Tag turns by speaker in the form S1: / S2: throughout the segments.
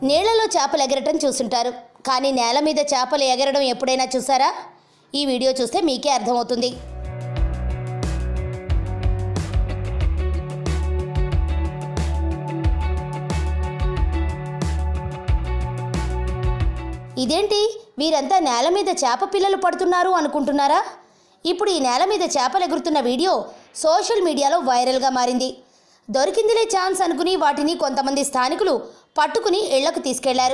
S1: నీళ్లలో చేపలు ఎగరటం చూసుంటారు కానీ నేల మీద చేపలు ఎగరడం ఎప్పుడైనా చూసారా ఈ వీడియో చూస్తే మీకే అర్థమవుతుంది ఇదేంటి వీరంతా నేల మీద చేప పిల్లలు పడుతున్నారు అనుకుంటున్నారా ఇప్పుడు ఈ నేల మీద చేపలు ఎగురుతున్న వీడియో సోషల్ మీడియాలో వైరల్గా మారింది దొరికిందిలే ఛాన్స్ అనుకుని వాటిని కొంతమంది స్థానికులు పట్టుకుని ఇళ్లకు తీసుకెళ్లారు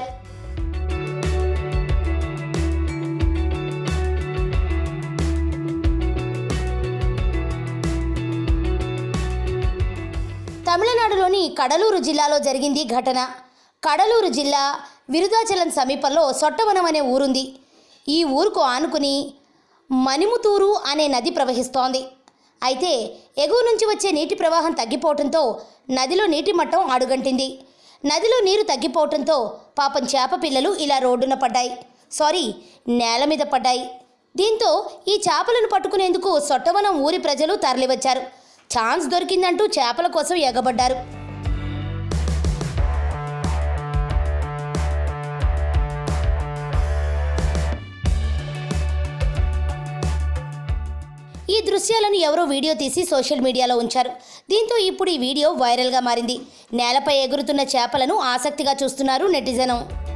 S1: తమిళనాడులోని కడలూరు జిల్లాలో జరిగింది ఘటన కడలూరు జిల్లా విరుదాచలం సమీపంలో సొట్టవనం అనే ఊరుంది ఈ ఊరుకు ఆనుకుని మణిముతూరు అనే నది ప్రవహిస్తోంది అయితే ఎగువ నుంచి వచ్చే నీటి ప్రవాహం తగ్గిపోవడంతో నదిలో నీటి మట్టం అడుగంటింది నదిలో నీరు తగ్గిపోవడంతో పాపం చేప పిల్లలు ఇలా రోడ్డున పడ్డాయి సారీ నేల మీద పడ్డాయి దీంతో ఈ చేపలను పట్టుకునేందుకు సొట్టవనం ఊరి ప్రజలు తరలివచ్చారు ఛాన్స్ దొరికిందంటూ చేపల కోసం ఎగబడ్డారు ఈ దృశ్యాలను ఎవరో వీడియో తీసి సోషల్ మీడియాలో ఉంచారు దీంతో ఇప్పుడు ఈ వీడియో వైరల్గా మారింది నేలపై ఎగురుతున్న చేపలను ఆసక్తిగా చూస్తున్నారు నెటిజనం